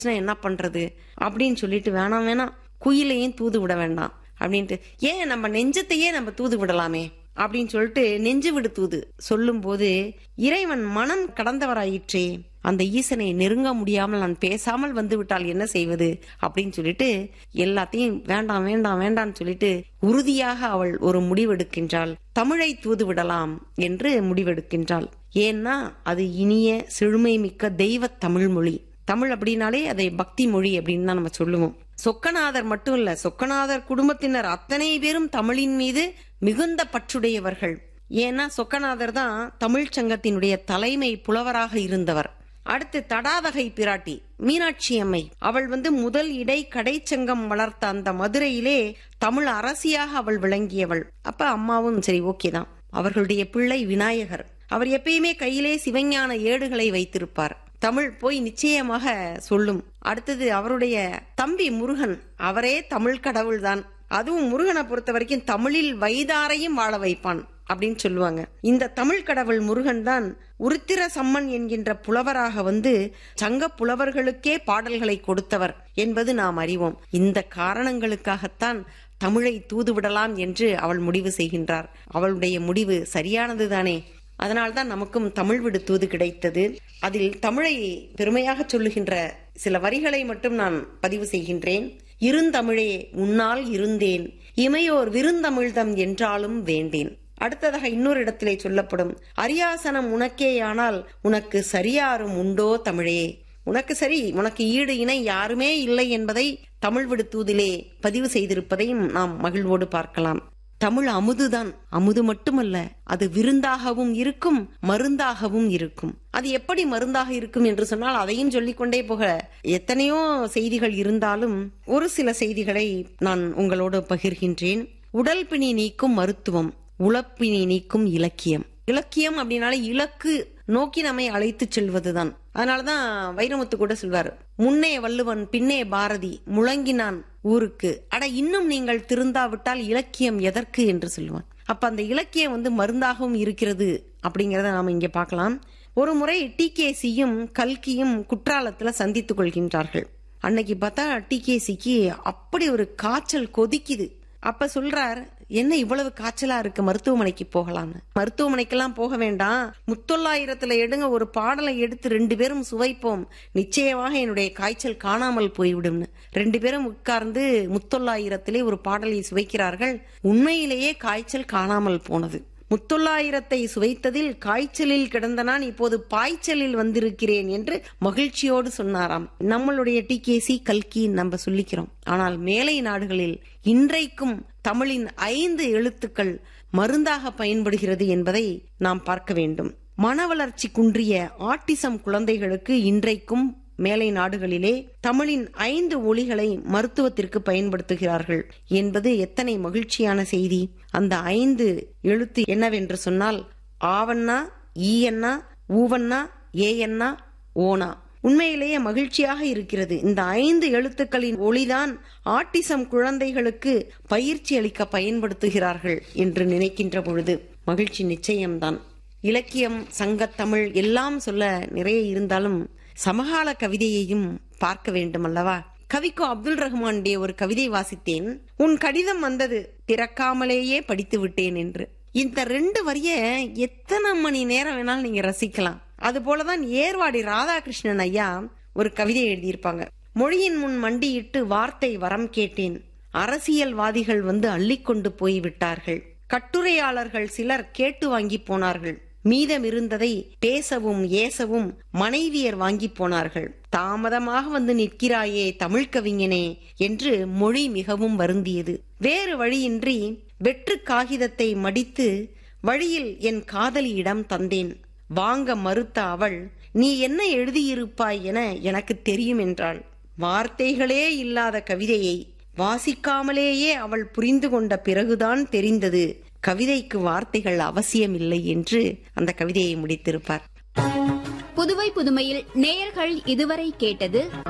என்ன பண்றது அப்படின்னு சொல்லிட்டு வேணாம் வேணாம் குயிலையும் தூது விட வேண்டாம் அப்படின்ட்டு ஏன் நம்ம நெஞ்சத்தையே நம்ம தூது விடலாமே அப்படின்னு சொல்லிட்டு நெஞ்சு விடு தூது சொல்லும் போது இறைவன் மனம் கடந்தவராயிற்றே அந்த ஈசனை நெருங்க முடியாமல் நான் பேசாமல் வந்து விட்டால் என்ன செய்வது அப்படின்னு சொல்லிட்டு எல்லாத்தையும் வேண்டாம் வேண்டாம் வேண்டாம்னு சொல்லிட்டு உறுதியாக அவள் ஒரு முடிவெடுக்கின்றாள் தமிழை தூது விடலாம் என்று முடிவெடுக்கின்றாள் ஏன்னா அது இனிய செழுமை மிக்க தெய்வ தமிழ் மொழி தமிழ் அப்படின்னாலே அதை பக்தி மொழி அப்படின்னு தான் நம்ம சொல்லுவோம் சொக்கநாதர் மட்டும் இல்ல சொக்கநாதர் குடும்பத்தினர் அத்தனை பேரும் தமிழின் மீது மிகுந்த பற்றுடையவர்கள் ஏன்னா சொக்கநாதர் தான் தமிழ் சங்கத்தினுடைய தலைமை புலவராக இருந்தவர் அடுத்து தடாதகை பிராட்டி மீனாட்சி அம்மை அவள் வந்து முதல் இடை கடைச்சங்கம் வளர்த்த அந்த மதுரையிலே தமிழ் அரசியாக அவள் விளங்கியவள் அப்ப அம்மாவும் சரி ஓகே தான் அவர்களுடைய பிள்ளை விநாயகர் அவர் எப்பயுமே கையிலே சிவஞான ஏடுகளை வைத்திருப்பார் தமிழ் போய் நிச்சயமாக சொல்லும் அடுத்தது அவருடைய தம்பி முருகன் அவரே தமிழ் கடவுள்தான் அதுவும் முருகனை பொறுத்த வரைக்கும் தமிழில் வைதாரையும் வாழ வைப்பான் அப்படின்னு சொல்லுவாங்க இந்த தமிழ் கடவுள் முருகன் தான் உருத்திர சம்மன் என்கின்ற புலவராக வந்து சங்க புலவர்களுக்கே பாடல்களை கொடுத்தவர் என்பது நாம் அறிவோம் இந்த காரணங்களுக்காகத்தான் தமிழை தூதுவிடலாம் என்று அவள் முடிவு செய்கின்றார் அவளுடைய முடிவு சரியானதுதானே அதனால்தான் நமக்கும் தமிழ் விடு தூது கிடைத்தது அதில் தமிழை பெருமையாக சொல்லுகின்ற சில வரிகளை மட்டும் நான் பதிவு செய்கின்றேன் இருந்தமிழே உன்னால் இருந்தேன் இமையோர் விருந்தமிழ்தம் என்றாலும் வேண்டேன் அடுத்ததாக இன்னொரு இடத்திலே சொல்லப்படும் அரியாசனம் உனக்கேயானால் உனக்கு சரியாரும் உண்டோ தமிழே உனக்கு சரி உனக்கு ஈடு இணை யாருமே இல்லை என்பதை தமிழ் விடு தூதிலே பதிவு செய்திருப்பதையும் நாம் மகிழ்வோடு பார்க்கலாம் தமிழ் அமுதுதான் அமுது மட்டுமல்ல அது விருந்தாகவும் இருக்கும் மருந்தாகவும் இருக்கும் அது எப்படி மருந்தாக இருக்கும் என்று சொன்னால் அதையும் சொல்லிக்கொண்டே போக எத்தனையோ செய்திகள் இருந்தாலும் ஒரு சில செய்திகளை நான் உங்களோடு பகிர்கின்றேன் உடல் பிணி நீக்கும் மருத்துவம் உழப்பினி நீக்கும் இலக்கியம் இலக்கியம் அப்படின்னாலே இலக்கு நோக்கி நம்மை அழைத்து செல்வதுதான் அதனாலதான் வைரமுத்து கூட சொல்வார் முன்னே வள்ளுவன் பின்னே பாரதி முழங்கினான் ஊருக்கு அட இன்னும் நீங்கள் திருந்தாவிட்டால் இலக்கியம் எதற்கு என்று சொல்லுவான் அப்ப அந்த இலக்கியம் வந்து மருந்தாகவும் இருக்கிறது அப்படிங்கறத நாம இங்க பார்க்கலாம் ஒரு முறை டிகேசியும் கல்கியும் குற்றாலத்துல சந்தித்துக் கொள்கின்றார்கள் அன்னைக்கு பார்த்தா டிகேசிக்கு அப்படி ஒரு காய்ச்சல் கொதிக்குது அப்ப சொல்றார் என்ன இவ்வளவு காய்ச்சலா இருக்கு மருத்துவமனைக்கு போகலாம்னு மருத்துவமனைக்கெல்லாம் போக வேண்டாம் முத்தொள்ளாயிரத்துல எடுங்க ஒரு பாடலை எடுத்து ரெண்டு பேரும் சுவைப்போம் நிச்சயமாக என்னுடைய காய்ச்சல் காணாமல் போய்விடும்னு ரெண்டு பேரும் உட்கார்ந்து முத்தொள்ளாயிரத்திலே ஒரு பாடலை சுவைக்கிறார்கள் உண்மையிலேயே காய்ச்சல் காணாமல் போனது முத்தொள்ளாயிரத்தை சுவைத்ததில் காய்ச்சலில் கிடந்த நான் இப்போது பாய்ச்சலில் வந்திருக்கிறேன் என்று மகிழ்ச்சியோடு சொன்னாராம் நம்மளுடைய டிகேசி கல்கி நம்ம சொல்லிக்கிறோம் ஆனால் மேலை நாடுகளில் இன்றைக்கும் தமிழின் ஐந்து எழுத்துக்கள் மருந்தாக பயன்படுகிறது என்பதை நாம் பார்க்க வேண்டும் மன வளர்ச்சி குன்றிய ஆட்டிசம் குழந்தைகளுக்கு இன்றைக்கும் மேலை நாடுகளிலே தமிழின் ஐந்து ஒளிகளை மருத்துவத்திற்கு பயன்படுத்துகிறார்கள் என்பது எத்தனை மகிழ்ச்சியான செய்தி அந்த ஐந்து எழுத்து என்னவென்று சொன்னால் ஆவண்ணா ஈயண்ணா ஊவண்ணா ஏஎண்ணா ஓனா உண்மையிலேயே மகிழ்ச்சியாக இருக்கிறது இந்த ஐந்து எழுத்துக்களின் ஒளிதான் ஆட்டிசம் குழந்தைகளுக்கு பயிற்சி அளிக்க பயன்படுத்துகிறார்கள் என்று நினைக்கின்ற பொழுது மகிழ்ச்சி நிச்சயம்தான் இலக்கியம் சங்கத்தமிழ் எல்லாம் சொல்ல நிறைய இருந்தாலும் சமகால கவிதையையும் பார்க்க வேண்டும் அல்லவா கவிக்கோ அப்துல் ரஹ்மானுடைய ஒரு கவிதை வாசித்தேன் உன் கடிதம் வந்தது திறக்காமலேயே படித்து விட்டேன் என்று இந்த ரெண்டு வரிய எத்தனை மணி நேரம் வேணாலும் நீங்க ரசிக்கலாம் அது போலதான் ஏர்வாடி ராதாகிருஷ்ணன் ஐயா ஒரு கவிதை எழுதியிருப்பாங்க மொழியின் முன் மண்டியிட்டு வார்த்தை வரம் கேட்டேன் அரசியல்வாதிகள் வந்து அள்ளிக்கொண்டு போய் விட்டார்கள் கட்டுரையாளர்கள் சிலர் கேட்டு வாங்கி போனார்கள் மீதம் இருந்ததை பேசவும் ஏசவும் மனைவியர் வாங்கி போனார்கள் தாமதமாக வந்து நிற்கிறாயே தமிழ் கவிஞனே என்று மொழி மிகவும் வருந்தியது வேறு வழியின்றி வெற்று காகிதத்தை மடித்து வழியில் என் காதலியிடம் தந்தேன் வாங்க மறுத்த அவள் நீ என்ன எழுதியிருப்பாய் என எனக்கு தெரியும் என்றாள் வார்த்தைகளே இல்லாத கவிதையை வாசிக்காமலேயே அவள் புரிந்து கொண்ட பிறகுதான் தெரிந்தது கவிதைக்கு வார்த்தைகள் அவசியமில்லை என்று அந்த கவிதையை முடித்திருப்பார் புதுவை புதுமையில் நேயர்கள் இதுவரை கேட்டது